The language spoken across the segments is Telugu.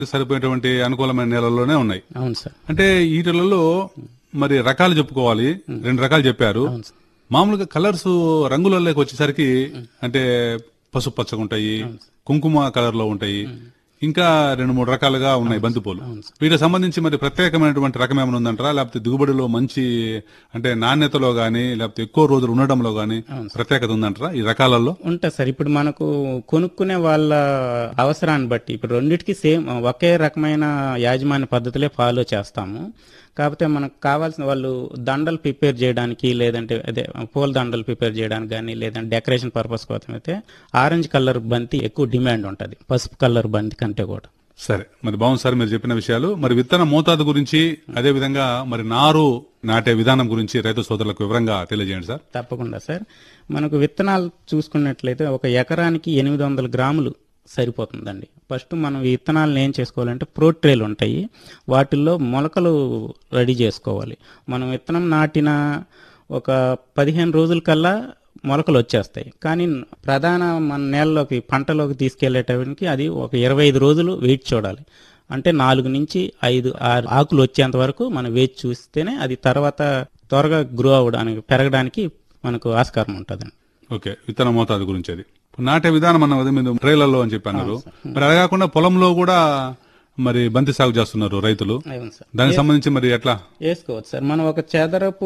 సరిపోయేటువంటి అనుకూలమైన నేలల్లోనే ఉన్నాయి అవును సార్ అంటే వీటిలలో మరి రకాలు చెప్పుకోవాలి రెండు రకాలు చెప్పారు అవును సార్ మామూలుగా కలర్స్ రంగులలోకి వచ్చేసరికి అంటే పసుపు పచ్చగా ఉంటాయి కుంకుమ కలర్ లో ఉంటాయి ఇంకా రెండు మూడు రకాలుగా ఉన్నాయి బంతిపూలు వీటికి సంబంధించి మరి ప్రత్యేకమైనటువంటి రకం ఏమైనా ఉందంటారా లేకపోతే దిగుబడిలో మంచి అంటే నాణ్యతలో గానీ లేకపోతే ఎక్కువ రోజులు ఉండడంలో గానీ ప్రత్యేకత ఉందంటారా ఈ రకాలలో ఉంటుంది సార్ ఇప్పుడు మనకు కొనుక్కునే వాళ్ళ అవసరాన్ని బట్టి ఇప్పుడు రెండిటికి సేమ్ ఒకే రకమైన యాజమాన్య పద్ధతులే ఫాలో చేస్తాము కాకపోతే మనకు కావాల్సిన వాళ్ళు దండలు ప్రిపేర్ చేయడానికి లేదంటే అదే పూల దండలు ప్రిపేర్ చేయడానికి కానీ లేదంటే డెకరేషన్ పర్పస్ కోసం అయితే ఆరెంజ్ కలర్ బంతి ఎక్కువ డిమాండ్ ఉంటుంది పసుపు కలర్ బంతి కంటే కూడా సరే మరి బాగుంది సార్ మీరు చెప్పిన విషయాలు మరి విత్తన మోతాదు గురించి అదే విధంగా మరి నారు నాటే విధానం గురించి రైతు సోదరులకు వివరంగా తెలియజేయండి సార్ తప్పకుండా సార్ మనకు విత్తనాలు చూసుకున్నట్లయితే ఒక ఎకరానికి ఎనిమిది వందల గ్రాములు సరిపోతుందండి ఫస్ట్ మనం ఈ విత్తనాలను ఏం చేసుకోవాలంటే ప్రోట్రేలు ఉంటాయి వాటిల్లో మొలకలు రెడీ చేసుకోవాలి మనం విత్తనం నాటిన ఒక పదిహేను రోజుల కల్లా మొలకలు వచ్చేస్తాయి కానీ ప్రధాన మన నేలలోకి పంటలోకి తీసుకెళ్లేటానికి అది ఒక ఇరవై ఐదు రోజులు వెయిట్ చూడాలి అంటే నాలుగు నుంచి ఐదు ఆరు ఆకులు వచ్చేంత వరకు మనం వేచి చూస్తేనే అది తర్వాత త్వరగా గ్రో అవ్వడానికి పెరగడానికి మనకు ఆస్కారం ఉంటుందండి ఓకే విత్తన మోతాదు గురించి అది నాటే విధానం అన్న కదా మీరు ట్రైలర్లో అని చెప్పి అన్నారు మరి అలా కాకుండా పొలంలో కూడా మరి బంతి సాగు చేస్తున్నారు రైతులు అవును సార్ దానికి సంబంధించి మరి ఎట్లా వేసుకోవచ్చు సార్ మనం ఒక చదరపు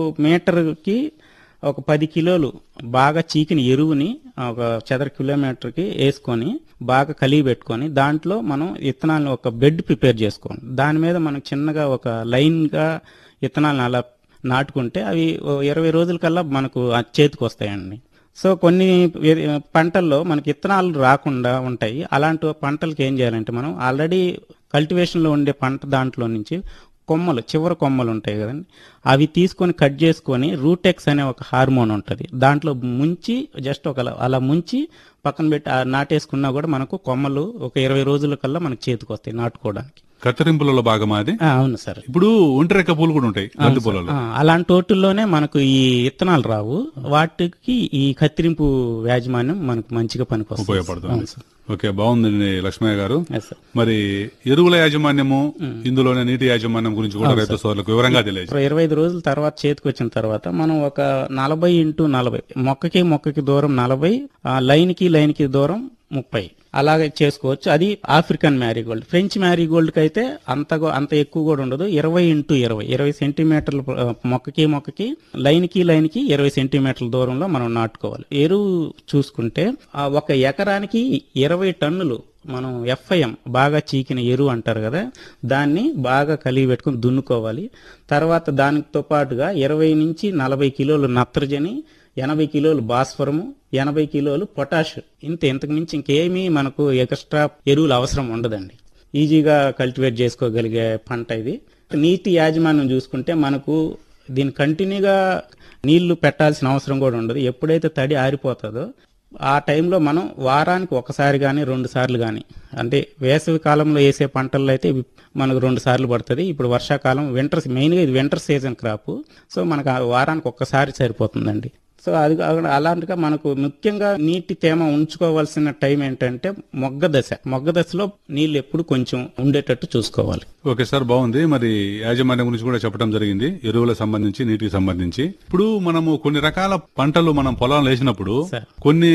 మీటర్కి ఒక పది కిలోలు బాగా చీకిన ఎరువుని ఒక చదర కిలోమీటర్కి వేసుకొని బాగా కలిగి పెట్టుకొని దాంట్లో మనం విత్తనాలను ఒక బెడ్ ప్రిపేర్ చేసుకోండి దాని మీద మనం చిన్నగా ఒక లైన్గా విత్తనాలను అలా నాటుకుంటే అవి ఓ ఇరవై రోజుల కల్లా మనకు ఆ చేతికి వస్తాయండి సో కొన్ని వే- పంటల్లో మనకి విత్తనాలు రాకుండా ఉంటాయి అలాంటి పంటలకు ఏం చేయాలంటే మనం ఆల్రెడీ కల్టివేషన్లో ఉండే పంట దాంట్లో నుంచి కొమ్మలు చివరి కొమ్మలు ఉంటాయి కదండి అవి తీసుకొని కట్ చేసుకొని రూటెక్స్ అనే ఒక హార్మోన్ ఉంటుంది దాంట్లో ముంచి జస్ట్ ఒక అలా- అలా ముంచి పక్కన పెట్టి ఆ నాటేసుకున్నా కూడా మనకు కొమ్మలు ఒక ఇరవై రోజుల కల్లా మనకు చేతికి వస్తాయి నాటుకోవడానికి కత్తిరింపులలో భాగమా అది ఆ, అవును సార్ ఇప్పుడు ఒంటిరెక్క పూలు కూడా ఉంటాయి బంతి పూలలో ఆ, అలాంటి వాటిల్లోనే మనకు ఈ విత్తనాలు రావు వాటికి ఈ కత్తిరింపు యాజమాన్యం మనకు మంచిగా పనికొస్తుంది ఉపయోగపడుతుంది ఓకే బాగుందండి లక్ష్మయ్య గారు Yes, sir. మరి ఎరువుల యాజమాన్యము ఇందులోనే నీటి యాజమాన్యం గురించి కూడా రైతు సోదరులకు వివరంగా తెలియజేయండి ఇప్పుడు ఇరవై ఐదు రోజుల తర్వాత చేతికి వచ్చిన తర్వాత మనం ఒక నలభై ఇంటూ నలభై మొక్కకి మొక్కకి దూరం నలభై ఆ లైన్ కి లైన్ కి దూరం ముప్పై అలాగే చేసుకోవచ్చు అది ఆఫ్రికన్ మ్యారీగోల్డ్ ఫ్రెంచ్ మ్యారీగోల్డ్ కి అయితే అంత గో- అంత ఎక్కువ కూడా ఉండదు ఇరవై ఇంటూ ఇరవై ఇరవై సెంటీమీటర్ల ఆ, మొక్కకి మొక్కకి లైన్ కి లైన్ కి ఇరవై సెంటీమీటర్ల దూరంలో మనం నాటుకోవాలి ఎరువు చూసుకుంటే ఆ ఒక ఎకరానికి ఇరవై టన్నులు మనం ఎఫ్ఐఎం బాగా చీకిన ఎరువు అంటారు కదా దాన్ని బాగా కలిగి పెట్టుకుని దున్నుకోవాలి తర్వాత దానితో పాటుగా ఇరవై నుంచి నలభై కిలోలు నత్రజని ఎనభై కిలోలు భాస్వరము ఎనభై కిలోలు పొటాష్ ఇంత ఇంతకు మించి ఇంకేమీ మనకు ఎక్స్ట్రా ఎరువులు అవసరం ఉండదండి ఈజీగా కల్టివేట్ చేసుకోగలిగే పంట ఇది నీటి యాజమాన్యం చూసుకుంటే మనకు దీని కంటిన్యూగా నీళ్లు పెట్టాల్సిన అవసరం కూడా ఉండదు ఎప్పుడైతే తడి ఆరిపోతుందో ఆ టైంలో మనం వారానికి ఒకసారి కానీ రెండు సార్లు కానీ అంటే వేసవి కాలంలో వేసే పంటల్లో అయితే ఇవి మనకు రెండు సార్లు పడుతుంది ఇప్పుడు వర్షాకాలం వింటర్ మెయిన్గా ఇది వింటర్ సీజన్ క్రాప్ సో మనకు ఆ వారానికి ఒక్కసారి సరిపోతుందండి సో అది కాకుండా అలాంటిగా మనకు ముఖ్యంగా నీటి తేమ ఉంచుకోవాల్సిన టైం ఏంటంటే మొగ్గ దశ మొగ్గ దశలో నీళ్ళు ఎప్పుడు కొంచెం ఉండేటట్టు చూసుకోవాలి ఓకే సార్ బాగుంది మరి యాజమాన్యం గురించి కూడా చెప్పడం జరిగింది ఎరువులకు సంబంధించి నీటికి సంబంధించి ఇప్పుడు మనము కొన్ని రకాల పంటలు మనం పొలాలు వేసినప్పుడు సార్. కొన్ని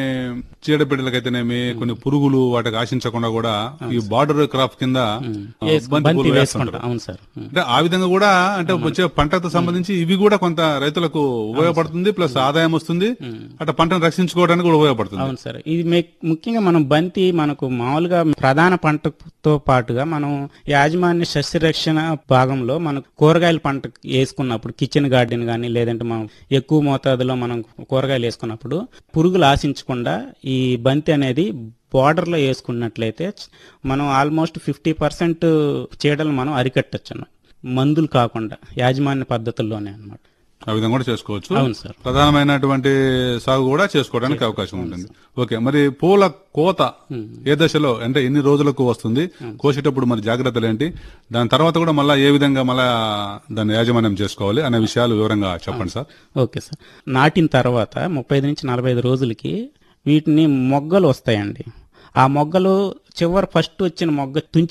చీడపీడలకైతేనేమి కొన్ని పురుగులు వాటికి ఆశించకుండా కూడా ఈ బార్డర్ క్రాప్ కింద ఆ, వేసుకు- బంతి బంతి పూలు వేసుకుంటాం వేస్తుంటారు అవును సార్ ఉం. అంటే ఆ విధంగా కూడా అంటే వచ్చే పంటకు సంబంధించి ఇవి కూడా కొంత రైతులకు ఉపయోగపడుతుంది ప్లస్ ఆదాయం వస్తుంది అట్లా పంటను రక్షించుకోవడానికి కూడా ఉపయోగపడుతుంది అవును సార్ ఇది మే- ముఖ్యంగా మనం బంతి మనకు మామూలుగా ప్రధాన పంటతో పాటుగా మనం యాజమాన్య సస్యరక్షణ భాగంలో మనకు కూరగాయల పంట వేసుకున్నప్పుడు కిచెన్ గార్డెన్ కానీ లేదంటే మనం ఎక్కువ మోతాదులో మనం కూరగాయలు వేసుకున్నప్పుడు పురుగులు ఆశించకుండా ఈ బంతి అనేది border లో వేసుకున్నట్లయితే మనం ఆల్మోస్ట్ ఫిఫ్టీ పర్సెంట్ చీడలు మనం అరికట్టచ్చు మందులు కాకుండా యాజమాన్య పద్ధతుల్లోనే అన్నమాట ఆ విధంగా కూడా చేసుకోవచ్చు అవును సార్ ప్రధానమైనటువంటి సాగు కూడా చేసుకోవడానికి అవకాశం ఉంటుంది ఓకే మరి పూల కోత ఏ దశలో అంటే ఎన్ని రోజులకు వస్తుంది కోసేటప్పుడు మరి జాగ్రత్తలు ఏంటి దాని తర్వాత కూడా మళ్ళా ఏ విధంగా మళ్ళా దాన్ని యాజమాన్యం చేసుకోవాలి అనే విషయాలు వివరంగా చెప్పండి సార్ ఓకే సార్ నాటిన తర్వాత ముప్పై ఐదు నుంచి నలభై ఐదు రోజులకి వీటిని మొగ్గలు వస్తాయండి ఆ మొగ్గలు చివరి ఫస్ట్ వచ్చిన మొగ్గ తుంచి